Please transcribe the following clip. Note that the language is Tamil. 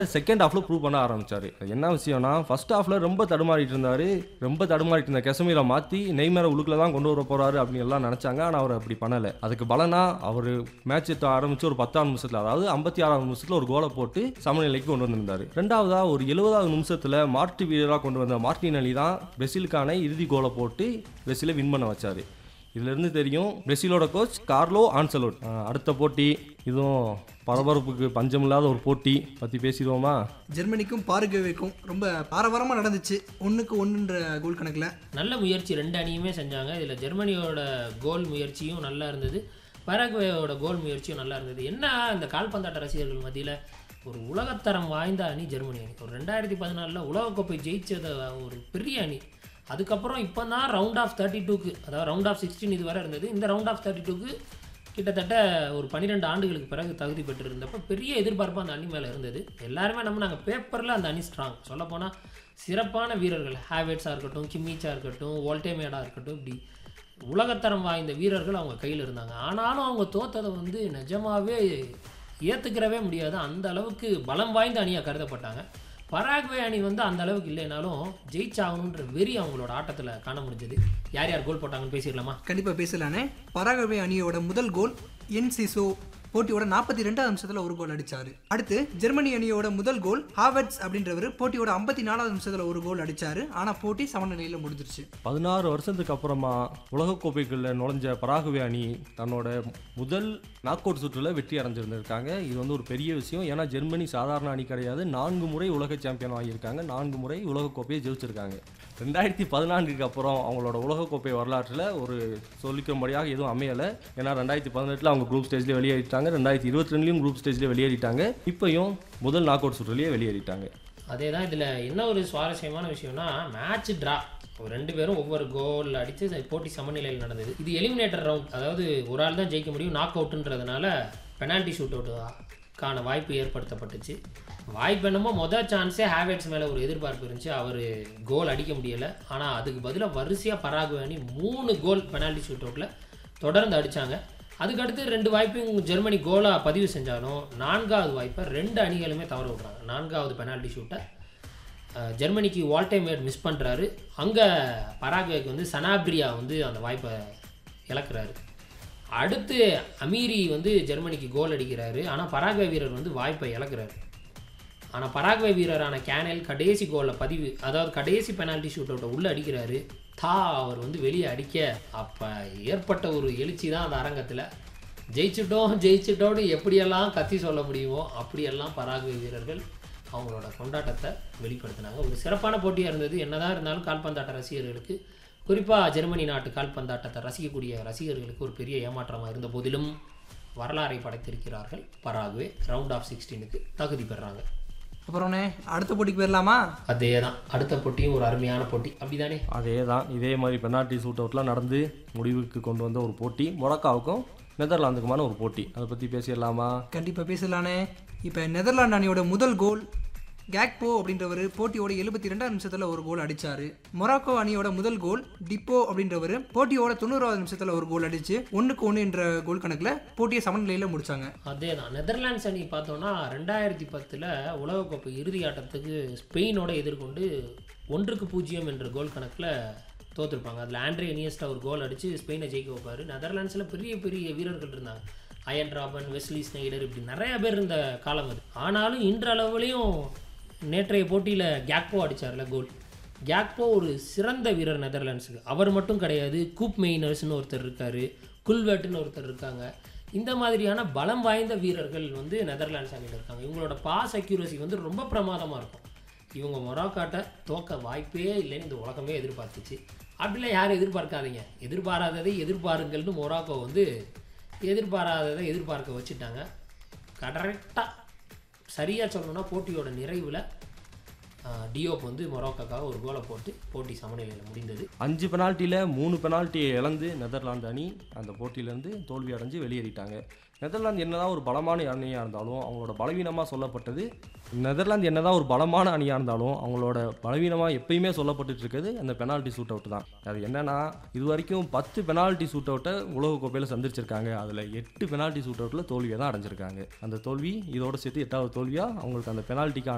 செகண்ட் ஹாஃப்ல ப்ரூவ் பண்ண ஆரம்பிச்சாரு அது என்ன விஷயம்னா ஃபர்ஸ்ட் ஹாஃப்ல ரொம்ப தடுமாறிட்டு இருந்தாரு ரொம்ப தடுமாறிட்டு இருந்த கெசமீரை மாத்தி நெய்மரை உள்ளுக்குள்ள தான் கொண்டு வர போறாரு அப்படின்னு எல்லாம் நினைச்சாங்க ஆனா அவர் அப்படி பண்ணல அதுக்கு பலனா அவர் மேட்ச் ஆரம்பிச்சு ஒரு பத்தாம் நிமிஷத்துல அதாவது ஐம்பத்தி ஆறாம் நிமிஷத்துல ஒரு கோலை போட்டு சமநிலைக்கு கொண்டு வந்திருந்தாரு ரெண்டாவதா ஒரு எழுபதாவது நிமிஷத்துல மாற்று வீரராக கொண்டு வந்த மார்டின் அலி தான் பிரேசிலுக்கான இறுதி கோலை போட்டு பிரேசிலை வின் பண்ண வச்சாரு இதுல இருந்து தெரியும் பிரேசிலோட கோச் கார்லோ ஆன்சலோட் அஹ் அடுத்த போட்டி இதுவும் பரபரப்புக்கு பஞ்சமில்லாத ஒரு போட்டி பத்தி பேசிடுவோமா ஜெர்மனிக்கும் பாரகுவேக்கும் ரொம்ப பாரபரமாக நடந்துச்சு ஒன்றுக்கு ஒன்றுன்ற கோல் கணக்கில் நல்ல முயற்சி ரெண்டு அணியுமே செஞ்சாங்க இதில் ஜெர்மனியோட கோல் முயற்சியும் நல்லா இருந்தது பராகுவேயோட கோல் முயற்சியும் நல்லா இருந்தது என்ன இந்த கால்பந்தாட்ட ரசிகர்கள் மத்தியில் ஒரு உலகத்தரம் வாய்ந்த அணி ஜெர்மனி அணி ஒரு ரெண்டாயிரத்தி பதினாலில் உலகக்கோப்பை ஜெயிச்சத ஒரு பெரிய அணி அதுக்கப்புறம் இப்போ தான் ரவுண்ட் ஆஃப் தேர்ட்டி டூக்கு அதாவது ரவுண்ட் ஆஃப் சிக்ஸ்டீன் இது வரை இருந்தது இந்த ரவுண்ட் ஆஃப் தேர்ட்டி டூக்கு கிட்டத்தட்ட ஒரு பன்னிரெண்டு ஆண்டுகளுக்கு பிறகு தகுதி பெற்றிருந்தப்ப பெரிய எதிர்பார்ப்பு அந்த அணி மேலே இருந்தது எல்லாருமே நம்ம நாங்கள் பேப்பரில் அந்த அணி ஸ்ட்ராங் சொல்லப்போனால் சிறப்பான வீரர்கள் ஹேவேட்ஸாக இருக்கட்டும் கிம்மிச்சா இருக்கட்டும் வோல்டேமேடாக இருக்கட்டும் இப்படி உலகத்தரம் வாய்ந்த வீரர்கள் அவங்க கையில் இருந்தாங்க ஆனாலும் அவங்க தோத்ததை வந்து நிஜமாவே ஏற்றுக்கிறவே முடியாது அந்த அளவுக்கு பலம் வாய்ந்த அணியாக கருதப்பட்டாங்க பராக்வே அணி வந்து அந்த அளவுக்கு இல்லைனாலும் ஜெயிச்சாகணுன்ற வெறி அவங்களோட ஆட்டத்தில் காண முடிஞ்சது யார் யார் கோல் போட்டாங்கன்னு பேசிடலாமா கண்டிப்பாக பேசலானே பராகுவே அணியோட முதல் கோல் என் சிசோ போட்டியோட நாற்பத்தி ரெண்டாவது நிமிஷத்தில் ஒரு கோல் அடிச்சாரு அடுத்து ஜெர்மனி அணியோட முதல் கோல் ஹாவர்ட்ஸ் அப்படின்றவர் போட்டியோட ஐம்பத்தி நாலாவது நிமிஷத்தில் ஒரு கோல் அடிச்சாரு ஆனால் போட்டி சமநிலையில் முடிஞ்சிருச்சு பதினாறு வருஷத்துக்கு அப்புறமா உலகக்கோப்பைக்குள்ள நுழைஞ்ச பராகுவே அணி தன்னோட முதல் நாக் அவுட் சுற்றுல வெற்றி அடைஞ்சிருந்திருக்காங்க இது வந்து ஒரு பெரிய விஷயம் ஏன்னா ஜெர்மனி சாதாரண அணி கிடையாது நான்கு முறை உலக சாம்பியன் வாங்கியிருக்காங்க நான்கு முறை உலகக்கோப்பையை ஜெயிச்சிருக்காங்க ரெண்டாயிரத்தி பதினான்குக்கு அப்புறம் அவங்களோட உலகக்கோப்பை வரலாற்றில் ஒரு சொல்லிக்கும்படியாக எதுவும் அமையலை ஏன்னா ரெண்டாயிரத்தி பதினெட்டில் அவங்க குரூப் ஸ்டேஜ்லேயே வெளியேறிட்டாங்க ரெண்டாயிரத்தி இருபத்தி ரெண்டுலையும் குரூப் ஸ்டேஜ்லேயே வெளியேறிட்டாங்க இப்பயும் முதல் நாக் அவுட் சுற்றுலேயே வெளியேறிட்டாங்க அதே தான் இதில் என்ன ஒரு சுவாரஸ்யமான விஷயம்னா மேட்ச் ட்ரா ரெண்டு பேரும் ஒவ்வொரு கோல் அடித்து போட்டி சமநிலையில் நடந்தது இது எலிமினேட்டர் ரவுண்ட் அதாவது ஒரு ஆள் தான் ஜெயிக்க முடியும் நாக் அவுட்டுன்றதுனால பெனால்ட்டி ஷூட் அவுட்டுக்கான வாய்ப்பு ஏற்படுத்தப்பட்டுச்சு வாய்ப்பு என்னமோ மொதல் சான்ஸே ஹேவேட்ஸ் மேலே ஒரு எதிர்பார்ப்பு இருந்துச்சு அவர் கோல் அடிக்க முடியலை ஆனால் அதுக்கு பதிலாக வரிசையாக பராகு அணி மூணு கோல் பெனால்ட்டி ஷூட் அவுட்டில் தொடர்ந்து அடித்தாங்க அதுக்கடுத்து ரெண்டு வாய்ப்பையும் ஜெர்மனி கோலாக பதிவு செஞ்சாலும் நான்காவது வாய்ப்பை ரெண்டு அணிகளுமே தவற விட்றாங்க நான்காவது பெனால்ட்டி ஷூட்டை அஹ், ஜெர்மனிக்கு வால்டைமேட் மிஸ் பண்ணுறாரு அங்கே பராகுவேக்கு வந்து சனாப்ரியா வந்து அந்த வாய்ப்பை இழக்கிறாரு அடுத்து அமீரி வந்து ஜெர்மனிக்கு கோல் அடிக்கிறாரு ஆனால் பராகுவே வீரர் வந்து வாய்ப்பை இழக்கிறாரு ஆனால் பராகுவே வீரரான கேனல் கடைசி கோலை பதிவு அதாவது கடைசி பெனால்ட்டி ஷூட் அவுட்டை உள்ளே அடிக்கிறாரு தா அவர் வந்து வெளியே அடிக்க அப்போ ஏற்பட்ட ஒரு எழுச்சி தான் அந்த அரங்கத்தில் ஜெயிச்சிட்டோம் ஜெயிச்சிட்டோன்னு எப்படியெல்லாம் கத்தி சொல்ல முடியுமோ அப்படியெல்லாம் பராகுவே வீரர்கள் அவங்களோட கொண்டாட்டத்தை வெளிப்படுத்தினாங்க ஒரு சிறப்பான போட்டியாக இருந்தது என்னதான் இருந்தாலும் கால்பந்தாட்ட ரசிகர்களுக்கு குறிப்பாக ஜெர்மனி நாட்டு கால்பந்தாட்டத்தை ரசிக்கக்கூடிய ரசிகர்களுக்கு ஒரு பெரிய ஏமாற்றமாக இருந்த போதிலும் வரலாறை படைத்திருக்கிறார்கள் பராகுவே ரவுண்ட் ஆஃப் சிக்ஸ்டீனுக்கு தகுதி பெறாங்க அப்புறம்னே அடுத்த போட்டிக்கு போயிடலாமா அதே தான் அடுத்த போட்டியும் ஒரு அருமையான போட்டி அப்படிதானே அதே தான் இதே மாதிரி பெனால்ட்டி ஷூட் அவுட்லாம் நடந்து முடிவுக்கு கொண்டு வந்த ஒரு போட்டி மொரக்காவுக்கும் நெதர்லாந்துக்குமான ஒரு போட்டி அதை பற்றி பேசிடலாமா கண்டிப்பாக பேசலானே இப்போ நெதர்லாந்து அணியோட முதல் கோல் கேக்போ அப்படின்றவர் போட்டியோட எழுபத்தி ரெண்டாவது நிமிஷத்தில் ஒரு கோல் அடிச்சாரு மொராக்கோ அணியோட முதல் கோல் டிப்போ அப்படின்றவர் போட்டியோட தொண்ணூறாவது நிமிஷத்தில் ஒரு கோல் அடிச்சு ஒன்றுக்கு ஒன்று என்ற கோல் கணக்கில் போட்டியை சமநிலையில் முடிச்சாங்க அதே தான் நெதர்லாண்ட்ஸ் அணி பார்த்தோன்னா ரெண்டாயிரத்தி பத்தில் உலகக்கோப்பை இறுதி ஆட்டத்துக்கு ஸ்பெயினோட எதிர்கொண்டு ஒன்றுக்கு பூஜ்ஜியம் என்ற கோல் கணக்கில் தோற்றுருப்பாங்க அதில் ஆண்ட்ரே இனியஸ்டா ஒரு கோல் அடித்து ஸ்பெயினை ஜெயிக்க வைப்பார் நெதர்லாண்ட்ஸில் பெரிய பெரிய வீரர்கள் இருந்தாங்க அயன் ராபன் வெஸ்லி ஸ்னைடர் இப்படி நிறைய பேர் இருந்த காலம் அது ஆனாலும் இன்றளவுலையும் நேற்றைய போட்டியில் கேக்போ அடிச்சார்ல கோல் கேக்போ ஒரு சிறந்த வீரர் நெதர்லாண்ட்ஸுக்கு அவர் மட்டும் கிடையாது கூப் மெயினர்ஸ்னு ஒருத்தர் இருக்கார் குல்வெட்டுன்னு ஒருத்தர் இருக்காங்க இந்த மாதிரியான பலம் வாய்ந்த வீரர்கள் வந்து நெதர்லாண்ட்ஸ் அணியில் இருக்காங்க இவங்களோட பாஸ் அக்யூரசி வந்து ரொம்ப பிரமாதமாக இருக்கும் இவங்க மொராக்காட்டை தோக்க வாய்ப்பே இல்லைன்னு இந்த உலகமே எதிர்பார்த்துச்சு அப்படிலாம் யாரும் எதிர்பார்க்காதீங்க எதிர்பாராததை எதிர்பாருங்கள்னு மொராக்கோ வந்து எதிர்பாராததை எதிர்பார்க்க வச்சுட்டாங்க கரெக்டாக சரியாக சொல்லணும்னா போட்டியோட நிறைவில் டியோப் வந்து மொராக்காக்காக ஒரு கோலை போட்டு போட்டி சமநிலையில் முடிந்தது அஞ்சு பெனால்ட்டியில் மூணு பெனால்ட்டியை இழந்து நெதர்லாந்து அணி அந்த போட்டியிலேருந்து தோல்வி அடைஞ்சு வெளியேறிட்டாங்க நெதர்லாந்து என்னதான் ஒரு பலமான அணியாக இருந்தாலும் அவங்களோட பலவீனமாக சொல்லப்பட்டது நெதர்லாந்து என்னதான் ஒரு பலமான அணியாக இருந்தாலும் அவங்களோட பலவீனமாக எப்பயுமே சொல்லப்பட்டுட்டு இருக்கிறது அந்த பெனால்ட்டி ஷூட் அவுட் தான் அது என்னன்னா இது வரைக்கும் பத்து பெனால்ட்டி ஷூட் அவுட்டை உலகக்கோப்பையில் சந்திச்சிருக்காங்க அதில் எட்டு பெனால்ட்டி ஷூட் அவுட்டில் தோல்வியை தான் அடைஞ்சிருக்காங்க அந்த தோல்வி இதோட சேர்த்து எட்டாவது தோல்வியாக அவங்களுக்கு அந்த பெனால்ட்டிக்கான